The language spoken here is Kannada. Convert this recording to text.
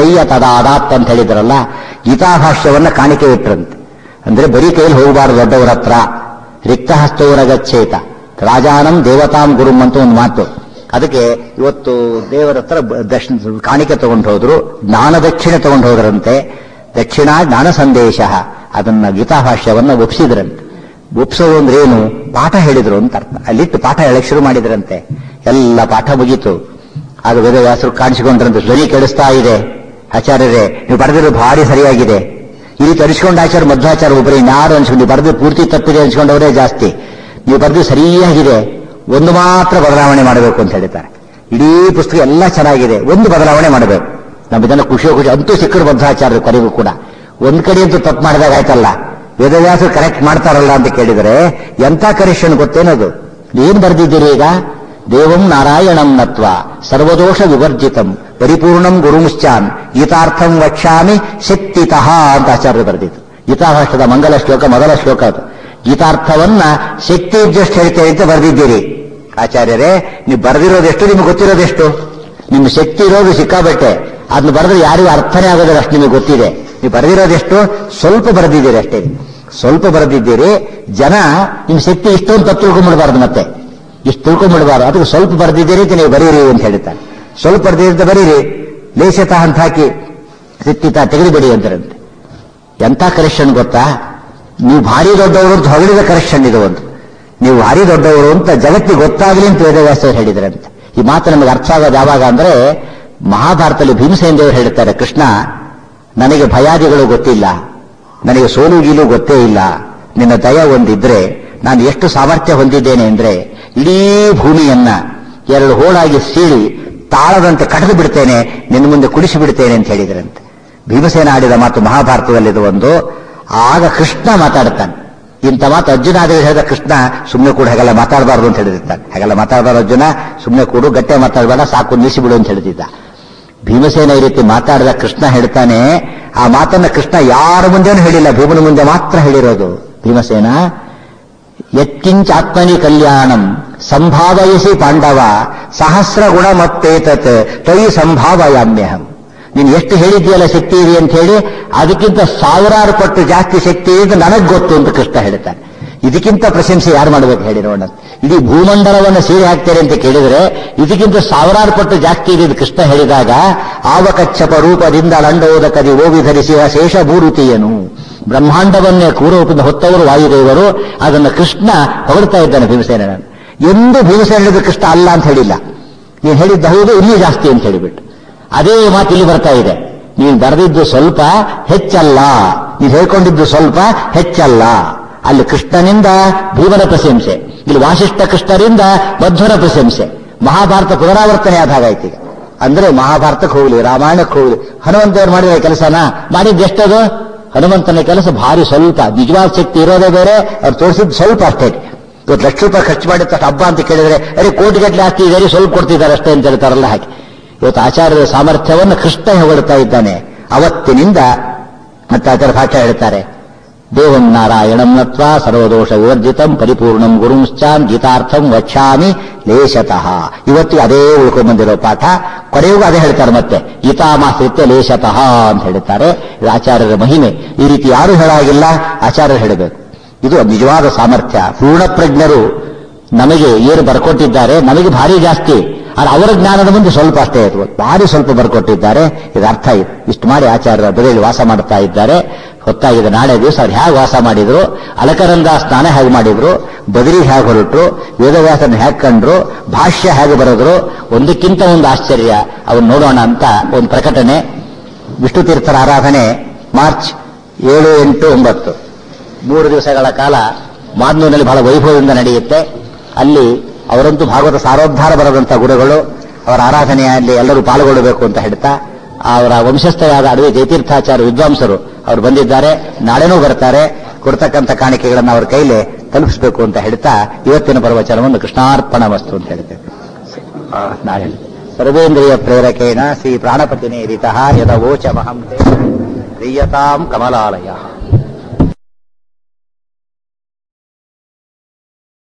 ಶಿಷ್ಯಯ್ಯ ತದಾದಾತ್ ಅಂತ ಹೇಳಿದ್ರಲ್ಲ ಗೀತಾಭಾಷ್ಯವನ್ನ ಕಾಣಿಕೆ ಇಟ್ರಂತೆ ಅಂದ್ರೆ ಬರೀ ಕೈಯಲ್ಲಿ ಹೋಗಬಾರದು ದೊಡ್ಡವರ ಹತ್ರ ರಿಕ್ತಹಸ್ತವರ ಗಚ್ಚೇತ ರಾಜಾನಂ ದೇವತಾಂ ಗುರುಂ ಅಂತ ಒಂದು ಮಾತು ಅದಕ್ಕೆ ಇವತ್ತು ದೇವರ ಹತ್ರ ಬ- ದರ್ಶನ ಕಾಣಿಕೆ ತಗೊಂಡು ಹೋದ್ರು ಜ್ಞಾನ ದಕ್ಷಿಣೆ ತಗೊಂಡು ಹೋದ್ರಂತೆ ದಕ್ಷಿಣ ಜ್ಞಾನ ಸಂದೇಶ ಅದನ್ನ ಗೀತಾಭಾಷ್ಯವನ್ನ ಒಪ್ಪಿಸಿದ್ರಂತೆ ಒಪ್ಸೋದು ಅಂದ್ರೆ ಏನು ಪಾಠ ಹೇಳಿದ್ರು ಅಂತ ಅರ್ಥ ಅಲ್ಲಿಟ್ಟು ಪಾಠ ಹೇಳಕ್ ಶುರು ಮಾಡಿದ್ರಂತೆ ಎಲ್ಲ ಪಾಠ ಮುಗೀತು ಆಗ ವೇದವ್ಯಾಸರು ಕಾಣಿಸಿಕೊಂಡ್ರಂತೆ ಧ್ವನಿ ಕೆಡಿಸ್ತಾ ಇದೆ ಆಚಾರ್ಯರೇ ನೀವು ಬರೆದಿರೋ ಭಾರಿ ಸರಿಯಾಗಿದೆ ಈ ರೀತಿ ಅನಿಸ್ಕೊಂಡ ಆಚಾರ್ಯ ಮಧ್ವಾಚಾರ್ಯ ಒಬ್ಬರು ಇನ್ಯಾರು ಅನ್ಸ್ಕೊಂಡು ನೀವು ಬರೆದು ಪೂರ್ತಿ ತಪ್ಪಿದೆ ಅನ್ಸ್ಕೊಂಡವರೇ ಜಾಸ್ತಿ ನೀವು ಬರೆದು ಸರಿಯಾಗಿದೆ ಒಂದು ಮಾತ್ರ ಬದಲಾವಣೆ ಮಾಡಬೇಕು ಅಂತ ಹೇಳ್ತಾರೆ ಇಡೀ ಪುಸ್ತಕ ಎಲ್ಲ ಚೆನ್ನಾಗಿದೆ ಒಂದು ಬದಲಾವಣೆ ಮಾಡಬೇಕು ನಮ್ಮ ಇದನ್ನ ಖುಷಿಯೋ ಖುಷಿ ಅಂತೂ ಸಿಕ್ಕರು ಮಧ್ವಾಚಾರ್ಯರು ಕೊನೆಗೂ ಕೂಡ ಒಂದ್ ಕಡೆ ಅಂತೂ ತಪ್ಪು ಮಾಡಿದಾಗ ಆಯ್ತಲ್ಲ ವೇದವ್ಯಾಸರು ಕರೆಕ್ಟ್ ಮಾಡ್ತಾರಲ್ಲ ಅಂತ ಕೇಳಿದರೆ ಎಂಥ ಕರೆಕ್ಷನ್ ಗೊತ್ತೇನದು ಏನ್ ಬರೆದಿದ್ದೀರಿ ಈಗ ದೇವಂ ನಾರಾಯಣಂ ನತ್ವ ಸರ್ವದೋಷ ವಿವರ್ಜಿತಂ ಪರಿಪೂರ್ಣಂ ಗುರುಂಶ್ಚಾನ್ ಗೀತಾರ್ಥಂ ವಕ್ಷ್ಯಾಮಿ ಶಕ್ತಿತಃ ಅಂತ ಆಚಾರ್ಯರು ಬರೆದಿತ್ತು ಗೀತಾಭಾಷ್ಯದ ಮಂಗಲ ಶ್ಲೋಕ ಮೊದಲ ಶ್ಲೋಕ ಅದು ಗೀತಾರ್ಥವನ್ನ ಶಕ್ತಿ ಇದ್ದಷ್ಟು ಹೇಳ್ತೇವೆ ಅಂತ ಬರೆದಿದ್ದೀರಿ ಆಚಾರ್ಯರೇ ನೀವು ಬರೆದಿರೋದೆಷ್ಟು ನಿಮ್ಗೆ ಗೊತ್ತಿರೋದೆಷ್ಟು ನಿಮ್ಮ ಶಕ್ತಿ ಇರೋದು ಸಿಕ್ಕಾಬಟ್ಟೆ ಅದನ್ನ ಬರೆದ್ರೆ ಯಾರಿಗೂ ಅರ್ಥನೇ ಆಗೋದಿಲ್ಲ ಅಷ್ಟು ನಿಮಗೆ ಗೊತ್ತಿದೆ ನೀವು ಬರೆದಿರೋದೆಷ್ಟು ಸ್ವಲ್ಪ ಬರೆದಿದ್ದೀರಿ ಅಷ್ಟೇ ಸ್ವಲ್ಪ ಬರೆದಿದ್ದೀರಿ ಜನ ನಿಮ್ಮ ಶಕ್ತಿ ಇಷ್ಟೊಂದು ತಪ್ಪು ತಿಳ್ಕೊಂಡ್ಬಿಡ್ಬಾರ್ದು ಮತ್ತೆ ಇಷ್ಟು ತಿಳ್ಕೊಂಡ್ಬಿಡ್ಬಾರ್ದು ಅದಕ್ಕೆ ಸ್ವಲ್ಪ ಬರೆದಿದ್ದೀರಿ ಅಂತ ನೀವು ಬರೀರಿ ಅಂತ ಹೇಳ್ತಾರೆ ಸ್ವಲ್ಪ ಬರೆದಿದ್ದ ಬರೀರಿ ಲೇಷತಃ ಅಂತ ಹಾಕಿ ಸಿಕ್ತಿತ ತೆಗೆದುಬಿಡಿ ಅಂತಾರಂತೆ ಎಂಥ ಕರೆಕ್ಷನ್ ಗೊತ್ತಾ ನೀವು ಭಾರಿ ದೊಡ್ಡವರು ಅಂತ ಹೊಗಳಿದ ಕರೆಕ್ಷನ್ ಇದು ಒಂದು ನೀವು ಭಾರಿ ದೊಡ್ಡವರು ಅಂತ ಜಗತ್ತಿಗೆ ಗೊತ್ತಾಗಲಿ ಅಂತ ವೇದವ್ಯಾಸರು ಹೇಳಿದ್ರಂತೆ ಈ ಮಾತು ನಮಗೆ ಅರ್ಥ ಆಗೋದು ಯಾವಾಗ ಅಂದ್ರೆ ಮಹಾಭಾರತದಲ್ಲಿ ಭೀಮಸೇನ ದೇವರು ಹೇಳ್ತಾರೆ ಕೃಷ್ಣ ನನಗೆ ಭಯಾದಿಗಳು ಗೊತ್ತಿಲ್ಲ ನನಗೆ ಸೋಲು ಗೀಲು ಗೊತ್ತೇ ಇಲ್ಲ ನಿನ್ನ ದಯ ಒಂದಿದ್ರೆ ನಾನು ಎಷ್ಟು ಸಾಮರ್ಥ್ಯ ಹೊಂದಿದ್ದೇನೆ ಅಂದ್ರೆ ಇಡೀ ಭೂಮಿಯನ್ನ ಎರಡು ಹೋಳಾಗಿ ಸೀಳಿ ತಾಳದಂತೆ ಕಟದು ಬಿಡ್ತೇನೆ ನಿನ್ನ ಮುಂದೆ ಕುಡಿಸಿ ಬಿಡ್ತೇನೆ ಅಂತ ಹೇಳಿದ್ರಂತೆ ಭೀಮಸೇನ ಆಡಿದ ಮಾತು ಮಹಾಭಾರತದಲ್ಲಿದು ಒಂದು ಆಗ ಕೃಷ್ಣ ಮಾತಾಡ್ತಾನೆ ಇಂಥ ಮಾತು ಅರ್ಜುನ ಆದ್ರೆ ಹೇಳಿದ ಕೃಷ್ಣ ಸುಮ್ಮನೆ ಕೂಡ ಹಾಗೆಲ್ಲ ಮಾತಾಡಬಾರ್ದು ಅಂತ ಹೇಳಿರ್ತಾನೆ ಹಾಗೆಲ್ಲ ಮಾತಾಡಬಾರ್ದು ಅರ್ಜುನ ಸುಮ್ಮನೆ ಕೂಡು ಗಟ್ಟೆ ಮಾತಾಡಬೇಡ ಸಾಕು ನಿಲ್ಲಿಸಿಬಿಡು ಅಂತ ಹೇಳ್ತಿದ್ದ ಭೀಮಸೇನ ಈ ರೀತಿ ಮಾತಾಡಿದ ಕೃಷ್ಣ ಹೇಳ್ತಾನೆ ಆ ಮಾತನ್ನ ಕೃಷ್ಣ ಯಾರ ಮುಂದೆನೂ ಹೇಳಿಲ್ಲ ಭೀಮನ ಮುಂದೆ ಮಾತ್ರ ಹೇಳಿರೋದು ಭೀಮಸೇನ ಯತ್ಕಿಂಚ ಆತ್ಮನಿ ಕಲ್ಯಾಣಂ ಸಂಭಾವಯಸಿ ಪಾಂಡವ ಸಹಸ್ರ ಗುಣ ಮತ್ತೇತತ್ ತ್ವಯಿ ಸಂಭಾವಯಾಮ್ಯಹಂ ನೀನು ಎಷ್ಟು ಹೇಳಿದ್ಯಲ್ಲ ಶಕ್ತಿ ಇದೆ ಅಂತ ಹೇಳಿ ಅದಕ್ಕಿಂತ ಸಾವಿರಾರು ಪಟ್ಟು ಜಾಸ್ತಿ ಶಕ್ತಿ ಇದೆ ನನಗೆ ಗೊತ್ತು ಅಂತ ಕೃಷ್ಣ ಹೇಳ್ತಾನೆ ಇದಕ್ಕಿಂತ ಪ್ರಶಂಸೆ ಯಾರು ಮಾಡಬೇಕು ಹೇಳಿ ನೋಡೋಣ ಇಡೀ ಭೂಮಂಡಲವನ್ನು ಸೀರೆ ಹಾಕ್ತಾರೆ ಅಂತ ಕೇಳಿದ್ರೆ ಇದಕ್ಕಿಂತ ಸಾವಿರಾರು ಪಟ್ಟು ಜಾಸ್ತಿ ಇದೆ ಅಂತ ಕೃಷ್ಣ ಹೇಳಿದಾಗ ಆವಕಚ್ಚಪ ರೂಪದಿಂದ ಲಂಡೋದಕದಿ ಓವಿ ಧರಿಸಿದ ಶೇಷ ಭೂರುತಿಯನು ಬ್ರಹ್ಮಾಂಡವನ್ನೇ ಕೂರೂಪದಿಂದ ಹೊತ್ತವರು ವಾಯುದೇವರು ಅದನ್ನು ಕೃಷ್ಣ ಹೊಗಳ್ತಾ ಇದ್ದಾನೆ ಭೀಮಸೇನ ಎಂದು ಭೀಮಸೇನ ಹೇಳಿದ ಕೃಷ್ಣ ಅಲ್ಲ ಅಂತ ಹೇಳಿಲ್ಲ ನೀನು ಹೇಳಿದ್ದ ಹೌದು ಇನ್ನೂ ಜಾಸ್ತಿ ಅಂತ ಹೇಳಿಬಿಟ್ಟು ಅದೇ ಮಾತು ಇಲ್ಲಿ ಬರ್ತಾ ಇದೆ ನೀನು ಬರೆದಿದ್ದು ಸ್ವಲ್ಪ ಹೆಚ್ಚಲ್ಲ ನೀನು ಹೇಳ್ಕೊಂಡಿದ್ದು ಸ್ವಲ್ಪ ಹೆಚ್ಚಲ್ಲ ಅಲ್ಲಿ ಕೃಷ್ಣನಿಂದ ಭೀಮನ ಪ್ರಶಂಸೆ ಇಲ್ಲಿ ವಾಸಿಷ್ಠ ಕೃಷ್ಣರಿಂದ ಮಧ್ವರ ಪ್ರಶಂಸೆ ಮಹಾಭಾರತ ಪುನರಾವರ್ತನೆ ಆದ ಹಾಗಾಯ್ತು ಈಗ ಅಂದ್ರೆ ಮಹಾಭಾರತಕ್ಕೆ ಹೋಗ್ಲಿ ರಾಮಾಯಣಕ್ಕೆ ಹೋಗ್ಲಿ ಹನುಮಂತವ್ರು ಮಾಡಿದ ಕೆಲಸನ ಮಾಡಿದ್ದು ಎಷ್ಟದು ಹನುಮಂತನ ಕೆಲಸ ಭಾರಿ ಸ್ವಲ್ಪ ನಿಜವಾದ ಶಕ್ತಿ ಇರೋದೇ ಬೇರೆ ಅವ್ರು ತೋರಿಸಿದ್ದು ಸ್ವಲ್ಪ ಅಷ್ಟೇ ಇವತ್ತು ಲಕ್ಷ ರೂಪಾಯಿ ಖರ್ಚು ಮಾಡಿದ ಹಬ್ಬ ಅಂತ ಕೇಳಿದ್ರೆ ಅರೆ ಕೋಟಿಗಟ್ಟಲೆ ಆಸ್ತಿ ಇದೆ ಸ್ವಲ್ಪ ಕೊಡ್ತಿದ್ದಾರೆ ಅಷ್ಟೇ ಅಂತ ಹೇಳ್ತಾರಲ್ಲ ಹಾಗೆ ಇವತ್ತು ಆಚಾರ್ಯರ ಸಾಮರ್ಥ್ಯವನ್ನು ಕೃಷ್ಣ ಹೊಗಳ್ತಾ ಇದ್ದಾನೆ ಅವತ್ತಿನಿಂದ ಮತ್ತೆ ಆಚಾರ್ಯ ಭಾಷೆ ಹೇಳ್ತಾರೆ ದೇವಂ ನಾರಾಯಣಂ ನತ್ವ ಸರ್ವದೋಷ ವಿವರ್ಜಿತಂ ಪರಿಪೂರ್ಣಂ ಗುರುಂಶ್ಚಾನ್ ಗೀತಾರ್ಥಂ ವಕ್ಷಾಮಿ ಲೇಷತಃ ಇವತ್ತಿಗೆ ಅದೇ ಉಳ್ಕೊಂಡ್ಬಂದಿರೋ ಪಾಠ ಕೊನೆಗೂ ಅದೇ ಹೇಳ್ತಾರೆ ಮತ್ತೆ ಗೀತಾಮಾಶ್ರಿತ್ಯ ಲೇಷತಃ ಅಂತ ಹೇಳ್ತಾರೆ ಇದು ಆಚಾರ್ಯರ ಮಹಿಮೆ ಈ ರೀತಿ ಯಾರು ಹೇಳಾಗಿಲ್ಲ ಆಚಾರ್ಯರು ಹೇಳಬೇಕು ಇದು ನಿಜವಾದ ಸಾಮರ್ಥ್ಯ ಪೂರ್ಣ ಪ್ರಜ್ಞರು ನಮಗೆ ಏನು ಬರ್ಕೊಟ್ಟಿದ್ದಾರೆ ನಮಗೆ ಭಾರಿ ಜಾಸ್ತಿ ಆದ್ರೆ ಅವರ ಜ್ಞಾನದ ಮುಂದೆ ಸ್ವಲ್ಪ ಅಷ್ಟೇ ಇತ್ತು ಭಾರಿ ಸ್ವಲ್ಪ ಬರ್ಕೊಟ್ಟಿದ್ದಾರೆ ಇದು ಅರ್ಥ ಇದೆ ಇಷ್ಟು ಮಾಡಿ ಆಚಾರ್ಯರ ಬದಲಿ ವಾಸ ಮಾಡ್ತಾ ಇದ್ದಾರೆ ಹೊತ್ತಾಗಿದೆ ನಾಳೆ ದಿವಸ ಅವ್ರು ಹೇಗೆ ವಾಸ ಮಾಡಿದ್ರು ಅಲಕರಂಗ ಸ್ನಾನ ಹೇಗೆ ಮಾಡಿದ್ರು ಬದರಿಗೆ ಹೇಗೆ ಹೊರಟರು ವೇದವ್ಯಾಸನ ಹೇಗೆ ಕಂಡ್ರು ಭಾಷ್ಯ ಹೇಗೆ ಬರೆದ್ರು ಒಂದಕ್ಕಿಂತ ಒಂದು ಆಶ್ಚರ್ಯ ಅವನ್ನ ನೋಡೋಣ ಅಂತ ಒಂದು ಪ್ರಕಟಣೆ ವಿಷ್ಣು ತೀರ್ಥರ ಆರಾಧನೆ ಮಾರ್ಚ್ ಏಳು ಎಂಟು ಒಂಬತ್ತು ಮೂರು ದಿವಸಗಳ ಕಾಲ ಮಾದ್ನೂರಿನಲ್ಲಿ ಬಹಳ ವೈಭವದಿಂದ ನಡೆಯುತ್ತೆ ಅಲ್ಲಿ ಅವರಂತೂ ಭಾಗವತ ಸಾರೋದ್ಧಾರ ಬರದಂತ ಗುರುಗಳು ಅವರ ಆರಾಧನೆಯಲ್ಲಿ ಎಲ್ಲರೂ ಪಾಲ್ಗೊಳ್ಳಬೇಕು ಅಂತ ಹೇಳ್ತಾ ಅವರ ವಂಶಸ್ಥರಾದ ಅಡವಿ ಜಯತೀರ್ಥಾಚಾರ್ಯ ವಿದ್ವಾಂಸರು ಅವರು ಬಂದಿದ್ದಾರೆ ನಾಳೆನೂ ಬರ್ತಾರೆ ಕೊಡ್ತಕ್ಕಂಥ ಕಾಣಿಕೆಗಳನ್ನು ಅವರ ಕೈಲಿ ತಲುಪಿಸಬೇಕು ಅಂತ ಹೇಳ್ತಾ ಇವತ್ತಿನ ಪ್ರವಚನವನ್ನು ಕೃಷ್ಣಾರ್ಪಣ ವಸ್ತು ಅಂತ ಹೇಳ್ತೇವೆ ಆ, ನಾಳೆ ಸರ್ವೇಂದ್ರಿಯ ಪ್ರೇರಕೇಣ ಶ್ರೀ ಪ್ರಾಣಪತಿನೇ ರಿತಃ ಯದವೋಚ ಮಹಂತೆ ಪ್ರಿಯತಾಂ ಕಮಲಾಲಯ